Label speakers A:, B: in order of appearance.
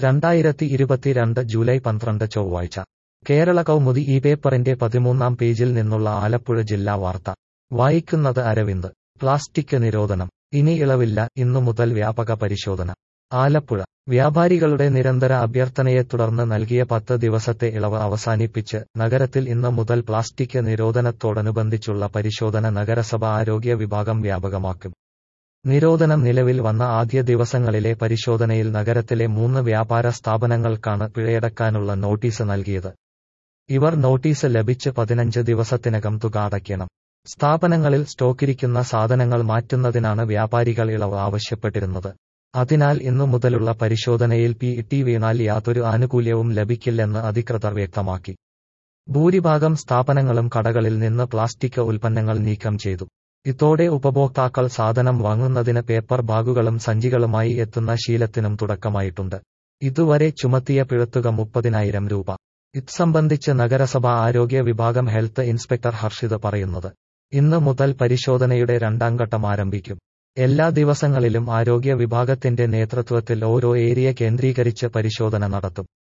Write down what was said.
A: രണ്ടായിരത്തി ഇരുപത്തിരണ്ട് ജൂലൈ പന്ത്രണ്ട് ചൊവ്വാഴ്ച കേരള കൗമുദി ഈ പേപ്പറിന്റെ പതിമൂന്നാം പേജിൽ നിന്നുള്ള ആലപ്പുഴ ജില്ലാ വാർത്ത വായിക്കുന്നത് അരവിന്ദ് പ്ലാസ്റ്റിക് നിരോധനം ഇനി ഇളവില്ല ഇന്നു മുതൽ വ്യാപക പരിശോധന ആലപ്പുഴ വ്യാപാരികളുടെ നിരന്തര അഭ്യർത്ഥനയെ തുടർന്ന് നൽകിയ പത്ത് ദിവസത്തെ ഇളവ് അവസാനിപ്പിച്ച് നഗരത്തിൽ ഇന്ന് മുതൽ പ്ലാസ്റ്റിക് നിരോധനത്തോടനുബന്ധിച്ചുള്ള പരിശോധന നഗരസഭ ആരോഗ്യ വിഭാഗം വ്യാപകമാക്കും നിരോധനം നിലവിൽ വന്ന ആദ്യ ദിവസങ്ങളിലെ പരിശോധനയിൽ നഗരത്തിലെ മൂന്ന് വ്യാപാര സ്ഥാപനങ്ങൾക്കാണ് പിഴയടക്കാനുള്ള നോട്ടീസ് നൽകിയത് ഇവർ നോട്ടീസ് ലഭിച്ച് പതിനഞ്ച് ദിവസത്തിനകം തുക അടയ്ക്കണം സ്ഥാപനങ്ങളിൽ സ്റ്റോക്കിരിക്കുന്ന സാധനങ്ങൾ മാറ്റുന്നതിനാണ് വ്യാപാരികൾ ഇളവ് ആവശ്യപ്പെട്ടിരുന്നത് അതിനാൽ ഇന്നു മുതലുള്ള പരിശോധനയിൽ പി ടി വീണാൽ യാതൊരു ആനുകൂല്യവും ലഭിക്കില്ലെന്ന് അധികൃതർ വ്യക്തമാക്കി ഭൂരിഭാഗം സ്ഥാപനങ്ങളും കടകളിൽ നിന്ന് പ്ലാസ്റ്റിക് ഉൽപ്പന്നങ്ങൾ നീക്കം ചെയ്തു ഇതോടെ ഉപഭോക്താക്കൾ സാധനം വാങ്ങുന്നതിന് പേപ്പർ ബാഗുകളും സഞ്ചികളുമായി എത്തുന്ന ശീലത്തിനും തുടക്കമായിട്ടുണ്ട് ഇതുവരെ ചുമത്തിയ പിഴത്തുക മുപ്പതിനായിരം രൂപ ഇത് സംബന്ധിച്ച് നഗരസഭ ആരോഗ്യ വിഭാഗം ഹെൽത്ത് ഇൻസ്പെക്ടർ ഹർഷിത് പറയുന്നത് ഇന്ന് മുതൽ പരിശോധനയുടെ രണ്ടാം ഘട്ടം ആരംഭിക്കും എല്ലാ ദിവസങ്ങളിലും ആരോഗ്യ വിഭാഗത്തിന്റെ നേതൃത്വത്തിൽ ഓരോ ഏരിയ കേന്ദ്രീകരിച്ച് പരിശോധന നടത്തും